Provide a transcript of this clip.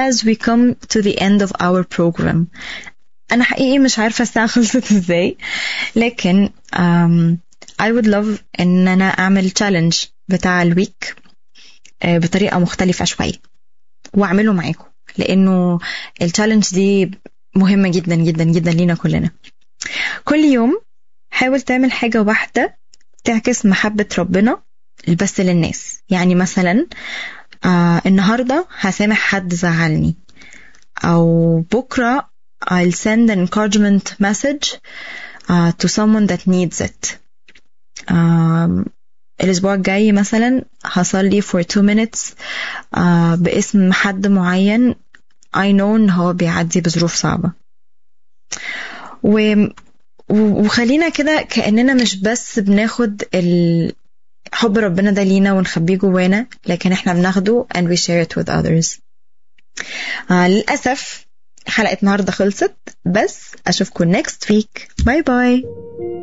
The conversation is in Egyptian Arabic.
as we come to the end of our program أنا حقيقي مش عارفة الساعة خلصت ازاي لكن um, I would love إن أنا أعمل challenge بتاع الويك آه، بطريقة مختلفة شوية وأعمله معاكم لأنه التشالنج دي مهمة جدا جدا جدا لينا كلنا كل يوم حاول تعمل حاجة واحدة تعكس محبة ربنا بس للناس يعني مثلا آه النهاردة هسامح حد زعلني أو بكرة I'll send an encouragement message uh, to someone that needs it um, الأسبوع الجاي مثلا هصلي for two minutes uh, باسم حد معين I know إن هو بيعدي بظروف صعبة و وخلينا كده كأننا مش بس بناخد ال... حب ربنا ده لينا ونخبيه جوانا لكن احنا بناخده and we share it with others آه للأسف حلقة النهاردة خلصت بس أشوفكم next week باي باي